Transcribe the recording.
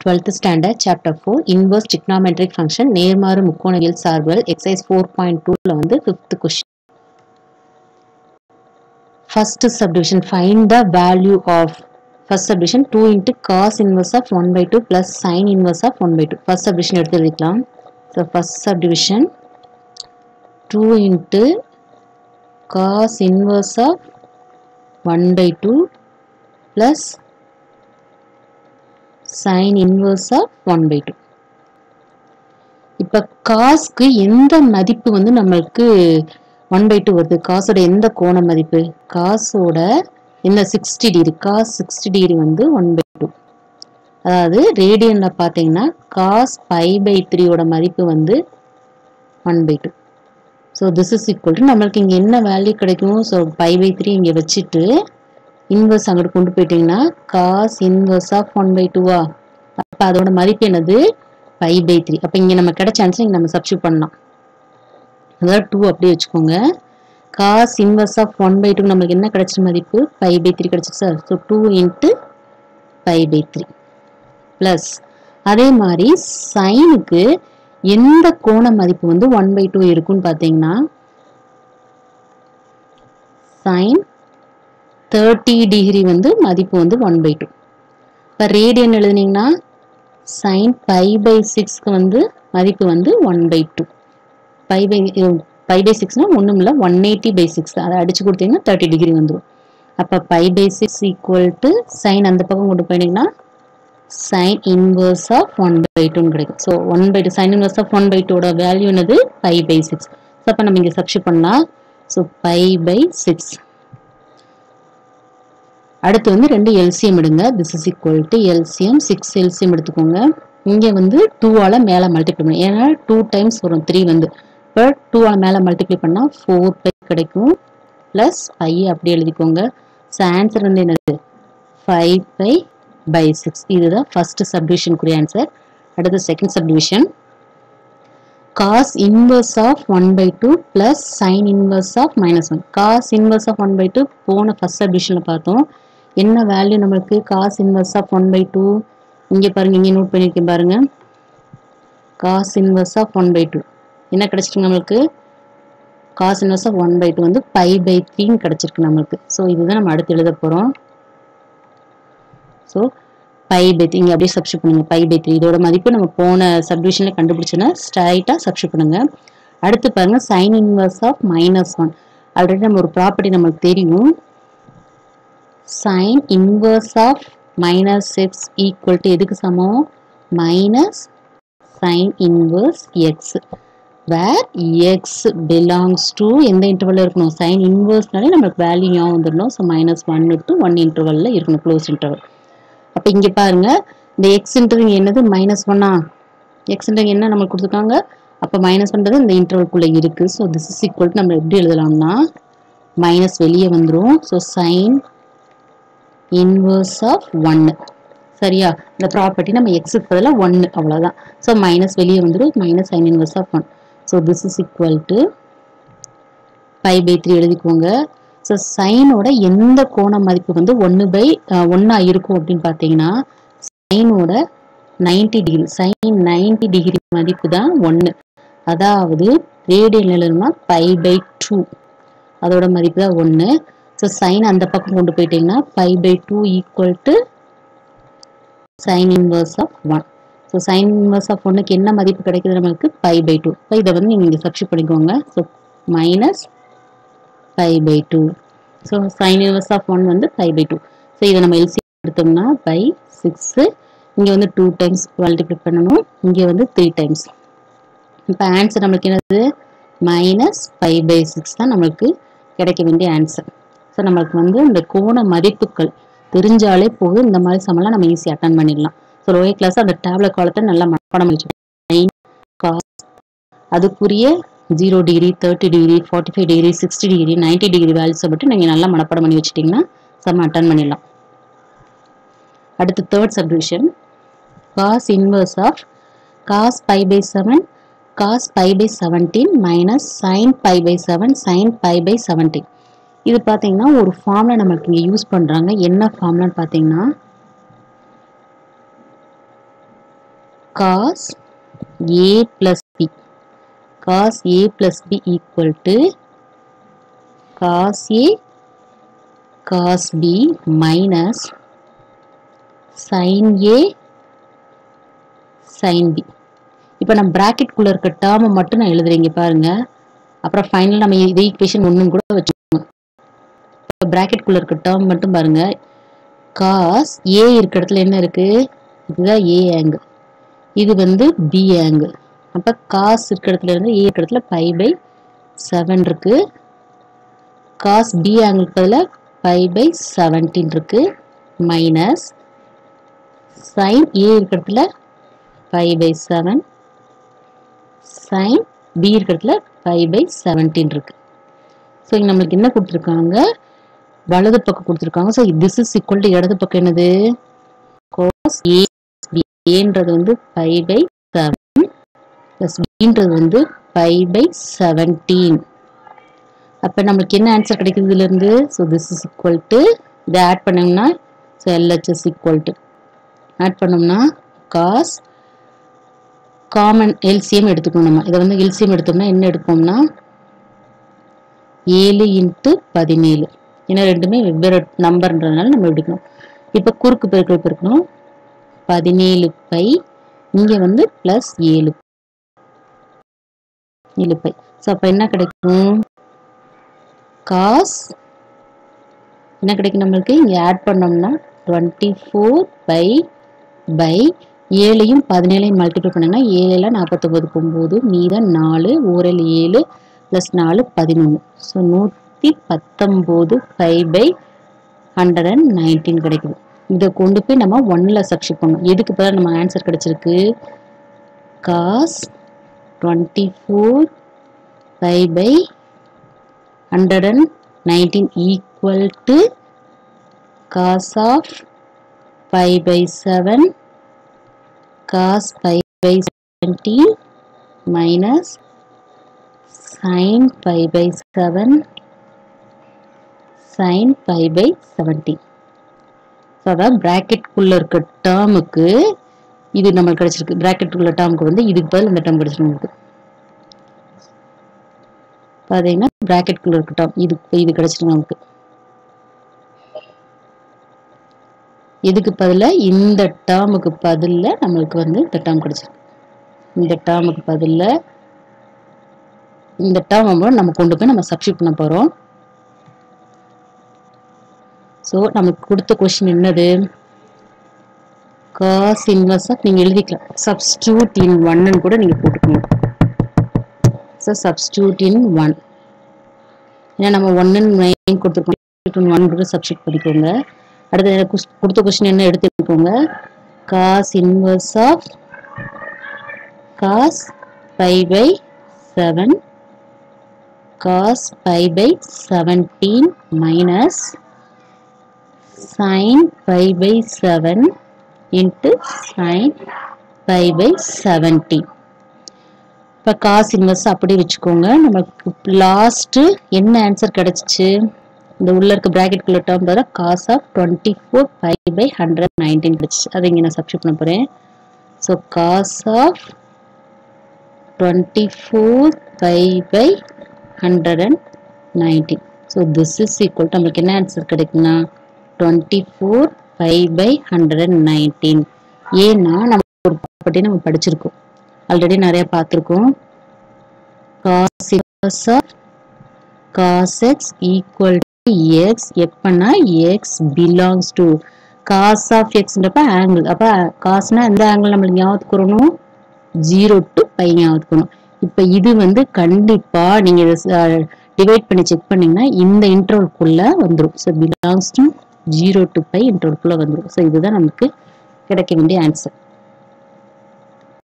twelfth standard chapter four inverse trigonometric function நேர்மாறு முக்கோணவியல் சார்புகள் எக்ஸைஸ் ஃபோர் பாயிண்ட் டூவில் வந்து fifth question first subdivision find the value of first subdivision two into cos inverse of one by two plus sine inverse of one by two first subdivision எடுத்து எழுதிக்கலாம் so first subdivision two into cos inverse of one by two plus sine inverse of one by two இப்போ காஸ்க்கு எந்த மதிப்பு வந்து நம்மளுக்கு one by two வருது காசோட எந்த கோண மதிப்பு காசோட இந்த sixty degree cos sixty degree வந்து ஒன் பை டூ அதாவது ரேடியனில் பார்த்தீங்கன்னா காஸ் பை பை த்ரீயோட மதிப்பு வந்து one by two so this is equal to நம்மளுக்கு இங்கே என்ன வேல்யூ கிடைக்கும் ஸோ பை பை த்ரீ இங்கே வச்சுட்டு இன்வர்ஸ் அங்கிட்டு கொண்டு போயிட்டீங்கன்னா cos inverse of one by டூவா அப்போ அதோட மதிப்பு என்னது பை பை த்ரீ அப்போ இங்கே நம்ம கிடைச்ச ஆன்சர் இங்கே நம்ம சப்ஸ்டியூட் பண்ணலாம் அதாவது டூ அப்படியே வச்சுக்கோங்க cos inverse of one by two நம்மளுக்கு என்ன கிடைச்ச மதிப்பு பை பை த்ரீ கிடைச்சிச்சு sir so two into pi by three plus அதே மாதிரி சைனுக்கு எந்த கோண மதிப்பு வந்து ஒன் பை டூ இருக்குன்னு பார்த்தீங்கன்னா சைன் தேர்ட்டி டிகிரி வந்து மதிப்பு வந்து ஒன் பை டூ இப்போ ரேடியன் எழுதுனீங்கன்னா சைன் பை பை சிக்ஸ்க்கு வந்து மதிப்பு வந்து one by two pi by by by சிக்ஸ்னால் ஒன்றும் இல்லை ஒன் எயிட்டி பை சிக்ஸ் அதை அடிச்சு கொடுத்தீங்கன்னா தேர்ட்டி டிகிரி வந்துடும் அப்போ pi by six equal to sine அந்த பக்கம் கொண்டு போயிட்டீங்கன்னா sine inverse of one by டூன்னு கிடைக்கும் so one by two sine inverse of one by டூட வேல்யூ என்னது பை பை சிக்ஸ் ஸோ அப்போ நம்ம இங்கே சப்ஸ்டியூட் பண்ணலாம் ஸோ பை பை சிக்ஸ் அடுத்து வந்து ரெண்டு எல்சிஎம் எடுங்க this is equal to LCM six LCM எடுத்துக்கோங்க இங்கே வந்து டூவால் மேலே மல்டிப்ளை பண்ணணும் ஏன்னா டூ டைம்ஸ் வரும் த்ரீ வந்து இப்போ டூவால் மேலே மல்டிப்ளை பண்ணால் ஃபோர் பை கிடைக்கும் ப்ளஸ் ஃபைவ் அப்படி எழுதிக்கோங்க ஸோ ஆன்சர் வந்து என்னது ஃபைவ் பை பை சிக்ஸ் இதுதான் ஃபர்ஸ்ட் சப்டிவிஷனுக்குரிய ஆன்சர் அடுத்து second subdivision cos inverse of one by two plus sine inverse of minus one cos inverse of one by two போன first சப்டிவிஷனில் பார்த்தோம் என்ன வேல்யூ நம்மளுக்கு cos inverse of one by two இங்கே பாருங்க இங்கே நோட் பண்ணியிருக்கேன் பாருங்க cos inverse of one by two என்ன கிடைச்சிருக்கு நம்மளுக்கு cos inverse of one by two வந்து பை பை த்ரீன்னு கிடைச்சிருக்கு நம்மளுக்கு ஸோ இதுதான் நம்ம அடுத்து எழுத போகிறோம் ஸோ பை பை த்ரீ இங்கே அப்படியே சப்ஸ்டியூட் பண்ணுங்க பை பை த்ரீ இதோட மதிப்பு நம்ம போன சப்டிவிஷனில் கண்டுபிடிச்சோன்னா ஸ்ட்ரைட்டாக சப்ஸ்டியூட் பண்ணுங்க அடுத்து பாருங்க sine inverse of minus one already நம்ம ஒரு ப்ராப்பர்ட்டி நம்மளுக்கு தெரியும் sine inverse of minus x equal to எதுக்கு சமம் minus sine inverse x where x belongs to எந்த இன்டர்வலில் இருக்கணும் சைன் இன்வர்ஸ்னாலே நம்மளுக்கு வேல்யூ ஞாபகம் வந்துடணும் so minus one to one இன்டர்வலில் இருக்கணும் க்ளோஸ் இன்டர்வல் அப்போ இங்கே பாருங்க இந்த எக்ஸ்ன்றது என்னது மைனஸ் ஒன்னா எக்ஸ்ன்றது என்ன நம்மளுக்கு கொடுத்துருக்காங்க அப்போ மைனஸ் பண்ணுறது இந்த இன்டர்வல்குள்ளே இருக்குது ஸோ திஸ் இஸ் ஈக்குவல் நம்ம எப்படி எழுதலாம்னா மைனஸ் வெளியே வந்துடும் ஸோ சைன் இன்வர்ஸ் ஆஃப் ஒன்று சரியா இந்த ப்ராப்பர்ட்டி நம்ம எக்ஸுக்கு பதிலாக ஒன்று அவ்வளோதான் ஸோ மைனஸ் வெளியே வந்துடும் minus sine inverse of one so this is equal to pi by three எழுதிக்கோங்க ஸோ சைனோட எந்த கோண மதிப்பு வந்து ஒன்று பை ஒன்றா இருக்கும் அப்படின்னு பார்த்தீங்கன்னா சைனோட ninety degree sine ninety degree மதிப்பு தான் ஒன்று அதாவது ரேடியல் நிலமா பை பை டூ அதோட மதிப்பு தான் ஒன்று ஸோ சைன் அந்த பக்கம் கொண்டு போயிட்டீங்கன்னா pi by two equal to sine inverse of one so sine inverse of ஒன்னுக்கு என்ன மதிப்பு கிடைக்குது நம்மளுக்கு பை பை டூ ஸோ இதை வந்து நீங்கள் இங்கே சப்ஸ்டியூட் பண்ணிக்கோங்க so minus pi by two so sine inverse of one வந்து பை பை டூ ஸோ இதை நம்ம எல்சி எடுத்தோம்னா பை சிக்ஸு இங்கே வந்து டூ டைம்ஸ் மல்டிப்ளை பண்ணணும் இங்கே வந்து த்ரீ டைம்ஸ் இப்போ ஆன்சர் நம்மளுக்கு என்னது மைனஸ் ஃபைவ் பை சிக்ஸ் தான் நம்மளுக்கு கிடைக்க வேண்டிய ஆன்சர் ஸோ நம்மளுக்கு வந்து இந்த கோண மதிப்புகள் தெரிஞ்சாலே போதும் இந்த மாதிரி சமெல்லாம் நம்ம ஈஸியாக அட்டன் பண்ணிடலாம் ஸோ லோயர் கிளாஸ் அந்த டேப்லெட் காலத்தை நல்லா மனப்பாடம் வச்சுக்கோங்க காஸ் அதுக்குரிய zero degree thirty degree forty five degree sixty degree ninety degree வேல்யூஸை மட்டும் நீங்கள் நல்லா மனப்பாடம் பண்ணி வச்சிட்டிங்கன்னா செம்ம அட்டன் பண்ணிடலாம் அடுத்து third subdivision cos inverse of cos pi by seven cos pi by seventeen minus sine pi by seven sine pi by seventeen இது பார்த்தீங்கன்னா ஒரு ஃபார்மில் நம்மளுக்கு இங்கே யூஸ் பண்ணுறாங்க என்ன ஃபார்ம்லான்னு பார்த்தீங்கன்னா cos A plus B cos A plus B equal to cos A cos B minus sine A sine B இப்போ நம்ம ப்ராக்கெட்குள்ளே இருக்க டேர்மை மட்டும் நான் எழுதுறீங்க பாருங்க அப்புறம் ஃபைனல் நம்ம இதே ஈக்குவேஷன் ஒன்றும் கூட வச்சுக்கோங்க இப்போ ப்ராக்கெட்குள்ளே இருக்க டேர்ம் மட்டும் பாருங்க காஸ் ஏ இருக்க இடத்துல என்ன இருக்கு இதுதான் ஏ ஆங்கிள் இது வந்து பி ஆங்கிள் அப்போ காஸ் இருக்க இடத்துல இருந்து ஏ இருக்க இடத்துல பை பை செவன் இருக்கு காஸ் பி ஆங்கிள் பதில் பை பை செவன்டீன் இருக்கு மைனஸ் சைன் ஏ இருக்க இடத்துல pi by seven sine B இருக்க இடத்துல பை பை செவன்டீன் இருக்கு ஸோ இங்கே நம்மளுக்கு என்ன கொடுத்துருக்காங்க வலது பக்கம் கொடுத்துருக்காங்க so this is equal to இடது பக்கம் என்னது கோஸ் ஏ ஏன்றது வந்து பை பை செவன் ப்ளஸ் பின்றது வந்து பை பை செவன்டீன் அப்போ நம்மளுக்கு என்ன ஆன்சர் கிடைக்குது இதுலேருந்து so this is equal to இதை ஆட் பண்ணோம்னா so LHS equal to add பண்ணோம்னா காஸ் காமன் எல்சிஎம் எடுத்துக்கணும் நம்ம இதை வந்து எல்சிஎம் எடுத்தோம்னா என்ன எடுப்போம்னா ஏழு இன்ட்டு பதினேழு ஏன்னா ரெண்டுமே வெவ்வேறு நம்பர்ன்றதுனால நம்ம எடுக்கணும் இப்போ குறுக்கு பெருக்கல் பெருக்கணும் பதினேழு பை இங்கே வந்து ப்ளஸ் ஏழு ஏழு பை ஸோ அப்போ என்ன கிடைக்கும் காஸ் என்ன கிடைக்கும் நம்மளுக்கு இங்கே ஆட் பண்ணோம்னா டுவெண்ட்டி ஃபோர் பை பை ஏழையும் பதினேழையும் மல்டிப்ளை பண்ணோம்னா ஏழில் நாற்பத்தொம்பது ஒம்பது மீதம் நாலு ஓரல் ஏழு ப்ளஸ் நாலு பதினொன்று ஸோ நூற்றி பத்தொம்போது pi by hundred and nineteen கிடைக்குது இதை கொண்டு போய் நம்ம ஒன்னில் சப்ஸ்டிட் பண்ணணும் எதுக்கு பதிலாக நம்ம ஆன்சர் கிடைச்சிருக்கு cos twenty four pi by hundred and nineteen equal to cos of pi by seven cos pi by 17 minus sin pi by 7 sin pi by 17 so அதான் ப்ராக்கெட்குள்ளே இருக்க டேர்முக்கு இது நம்மளுக்கு கிடைச்சிருக்கு ப்ராக்கெட்டுக்குள்ள டேர்முக்கு வந்து இதுக்கு பதில் இந்த டேர்ம் கிடைச்சிருக்கு நமக்கு பார்த்தீங்கன்னா ப்ராக்கெட்குள்ளே இருக்க டேர்ம் இது இது கிடைச்சிருக்கு நமக்கு இதுக்கு பதிலாக இந்த டேர்முக்கு பதிலில் நம்மளுக்கு வந்து இந்த டேர்ம் கிடைச்சிருக்கு இந்த டேர்முக்கு பதிலில் இந்த டேர்ம் நம்ம கொண்டு போய் நம்ம சப்ஸ்டியூட் பண்ண போகிறோம் ஸோ நமக்கு கொடுத்த கொஷின் என்னது காஸ் இன்வர்ஸ் ஆஃப் நீங்கள் எழுதிக்கலாம் சப்ஸ்டியூட் இன் ஒன்னு கூட நீங்கள் போட்டுக்கணும் ஸோ சப்ஸ்டியூட் இன் ஒன் ஏன்னா நம்ம ஒன்னு நைன் கொடுத்துருக்கோம் ஒன் கூட சப்ஸ்டியூட் பண்ணிக்கோங்க அடுத்து எனக்கு குஸ்- கொடுத்த கொஸ்டின் என்ன எடுத்துக்கோங்க cos inverse of cos pi by seven cos pi by seventeen minus sine pi by seven into sine pi by seventeen இப்போ காஸ் இன்வெர்ஸ் அப்படியே வச்சுக்கோங்க நமக்கு லாஸ்ட்டு என்ன ஆன்சர் கிடைச்சிச்சு இந்த உள்ள இருக்க ப்ராக்கெட் குள்ள டேர்ம் பதிலாக cos of twenty four pi by hundred nineteen கிடைச்சிச்சு அதை இங்கே நான் சப்ஸ்டியூட் பண்ண போகிறேன் so cos of twenty four pi by hundred and nineteen so this is equal நம்மளுக்கு என்ன ஆன்சர் கிடைக்குன்னா twenty four pi by hundred and nineteen ஏன்னா நம்ம ஒரு ப்ராப்பர்ட்டி நம்ம படிச்சிருக்கோம் ஆல்ரெடி நிறைய பார்த்துருக்கோம் cos inverse of cos x equal to x எப்பன்னா x belongs to cos of எக்ஸ்ன்றப்ப ஆங்கிள் அப்போ காசுனா எந்த ஆங்கிள் நம்மளுக்கு ஞாபகத்துக்கு வரணும் ஜீரோ டு பை ஞாபகத்துக்கணும் இப்போ இது வந்து கண்டிப்பா நீங்க டிவைட் பண்ணி செக் பண்ணீங்கன்னா இந்த இன்டர்வல்குள்ள வந்துடும் so belongs to zero to pi இன்டர்வல்குள்ள வந்துடும் ஸோ இதுதான் நமக்கு கிடைக்க வேண்டிய ஆன்சர்